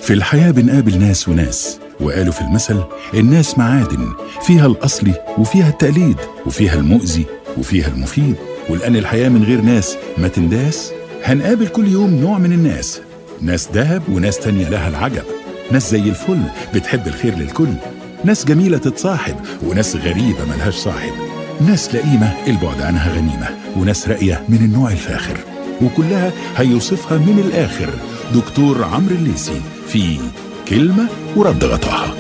في الحياة بنقابل ناس وناس وقالوا في المثل الناس معادن فيها الأصلي وفيها التقليد وفيها المؤذي وفيها المفيد والآن الحياة من غير ناس ما تنداس هنقابل كل يوم نوع من الناس ناس دهب وناس تانية لها العجب ناس زي الفل بتحب الخير للكل ناس جميلة تتصاحب وناس غريبة ملهاش صاحب ناس لئيمة البعد عنها غنيمة وناس راقية من النوع الفاخر وكلها هيوصفها من الآخر دكتور عمرو الليسي في كلمة ورد غطاها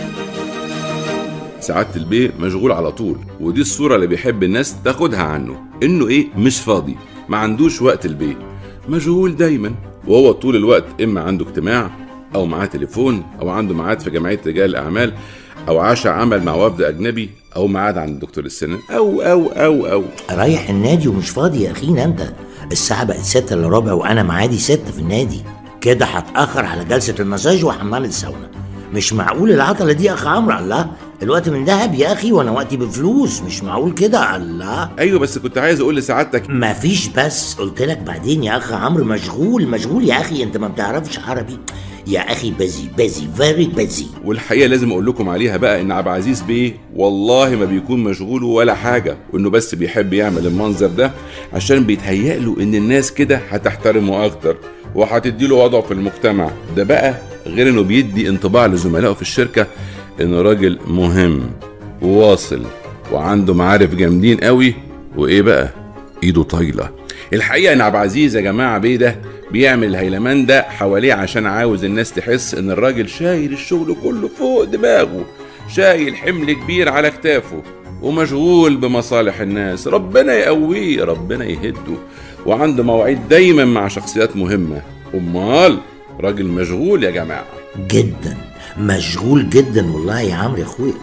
سعادة البيه مشغول على طول ودي الصورة اللي بيحب الناس تاخدها عنه انه ايه مش فاضي ما عندوش وقت البيه مشغول دايما وهو طول الوقت اما عنده اجتماع او معاه تليفون او عنده ميعاد في جمعية رجال الاعمال او عشاء عمل مع وفد اجنبي او ميعاد عند الدكتور السنان او او او او رايح النادي ومش فاضي يا اخينا انت الساعة بقت ستة الا ربع وانا معادي ستة في النادي كده هتأخر على جلسة المساج وحمام الساونا مش معقول العطلة دي يا اخ عمرو الله الوقت من دهب يا اخي وانا وقتي بفلوس مش معقول كده الله ايوه بس كنت عايز اقول لسعادتك مفيش بس قلت لك بعدين يا اخ عمرو مشغول مشغول يا اخي انت ما بتعرفش عربي يا اخي بزي بزي فيري بزي والحقيقه لازم اقول لكم عليها بقى ان عبد العزيز بيه والله ما بيكون مشغول ولا حاجه وانه بس بيحب يعمل المنظر ده عشان بيتهيأ له ان الناس كده هتحترمه اكتر وهتدي له وضعه في المجتمع ده بقى غير انه بيدي انطباع لزملائه في الشركه انه راجل مهم وواصل وعنده معارف جامدين قوي وايه بقى ايده طايله الحقيقه ان عبد العزيز يا جماعه بيه ده بيعمل الهيلمان ده حواليه عشان عاوز الناس تحس ان الراجل شايل الشغل كله فوق دماغه شايل حمل كبير على كتافه ومشغول بمصالح الناس ربنا يقويه ربنا يهده وعنده مواعيد دايما مع شخصيات مهمة امال راجل مشغول يا جماعة جدا مشغول جدا والله يا عمرو يا اخويا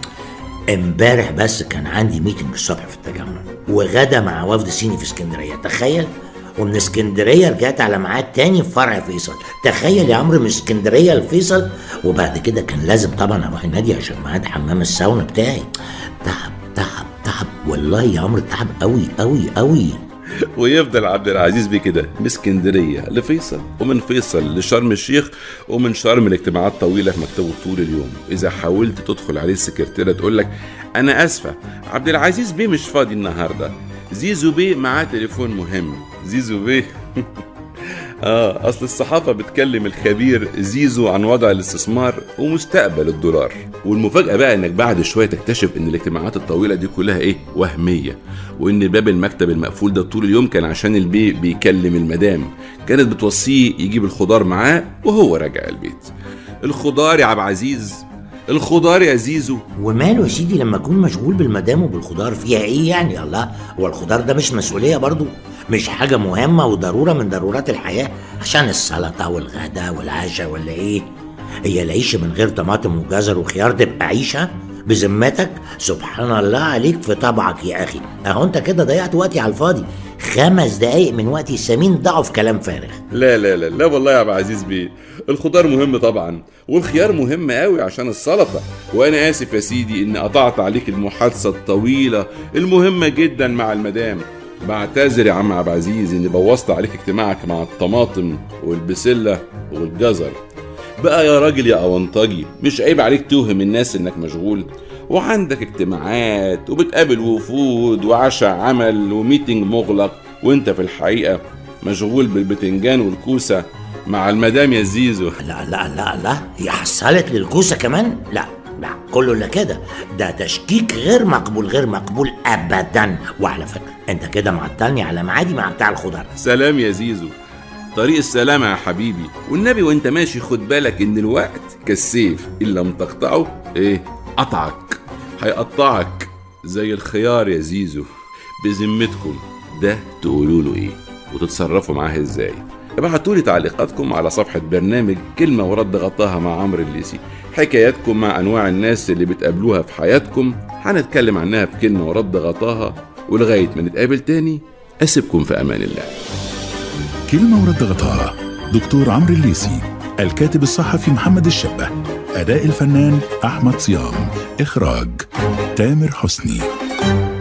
امبارح بس كان عندي ميتنج الصبح في التجمع وغدا مع وفد صيني في اسكندريه تخيل ومن اسكندريه رجعت على ميعاد تاني في فرع فيصل تخيل يا عمرو من اسكندريه لفيصل وبعد كده كان لازم طبعا اروح النادي عشان ميعاد حمام الساونا بتاعي تعب تعب تعب والله يا عمرو تعب قوي قوي قوي ويفضل عبد العزيز بيه كده من اسكندريه لفيصل ومن فيصل لشرم الشيخ ومن شرم لاجتماعات طويله في مكتبه طول اليوم اذا حاولت تدخل عليه السكرتيره تقول لك انا اسفه عبد العزيز بيه مش فاضي النهارده زيزو بيه معاه تليفون مهم زيزو بيه اه اصل الصحافه بتكلم الخبير زيزو عن وضع الاستثمار ومستقبل الدولار والمفاجاه بقى انك بعد شويه تكتشف ان الاجتماعات الطويله دي كلها ايه وهميه وان باب المكتب المقفول ده طول اليوم كان عشان البي بيكلم المدام كانت بتوصيه يجيب الخضار معاه وهو راجع البيت الخضار يا عبد العزيز الخضار يا زيزو وماله يا سيدي لما اكون مشغول بالمدام وبالخضار فيها ايه يعني الله هو الخضار ده مش مسؤوليه برضو مش حاجه مهمه وضروره من ضرورات الحياه عشان السلطه والغداء والعشاء ولا ايه هي العيش من غير طماطم وجزر وخيار تبقى عيشه بذمتك سبحان الله عليك في طبعك يا اخي اهو انت كده ضيعت وقتي على الفاضي خمس دقايق من وقتي الثمين ضاعوا في كلام فارغ لا لا لا لا والله يا عبد العزيز بيه الخضار مهم طبعا والخيار مهم قوي عشان السلطه وانا اسف يا سيدي اني قطعت عليك المحادثه الطويله المهمه جدا مع المدام بعتذر يا عم عبد العزيز اني بوظت عليك اجتماعك مع الطماطم والبسله والجزر بقى يا راجل يا اونطاجي مش عيب عليك توهم الناس انك مشغول وعندك اجتماعات وبتقابل وفود وعشاء عمل وميتنج مغلق وانت في الحقيقه مشغول بالبتنجان والكوسه مع المدام يا زيزو لا لا لا لا هي حصلت للكوسه كمان لا لا كله لا كده ده تشكيك غير مقبول غير مقبول ابدا وعلى فكره انت كده معطلني على ميعادي مع بتاع الخضار سلام يا زيزو طريق السلامة يا حبيبي والنبي وانت ماشي خد بالك ان الوقت كالسيف ان لم تقطعه ايه قطعك هيقطعك زي الخيار يا زيزو بذمتكم ده تقولوا له ايه وتتصرفوا معاه ازاي ابعتوا لي تعليقاتكم على صفحة برنامج كلمة ورد غطاها مع عمرو الليسي حكاياتكم مع أنواع الناس اللي بتقابلوها في حياتكم هنتكلم عنها في كلمة ورد غطاها ولغاية ما نتقابل تاني أسيبكم في أمان الله كلمة ورد غطاها دكتور عمرو الليسي الكاتب الصحفي محمد الشبه أداء الفنان أحمد صيام إخراج تامر حسني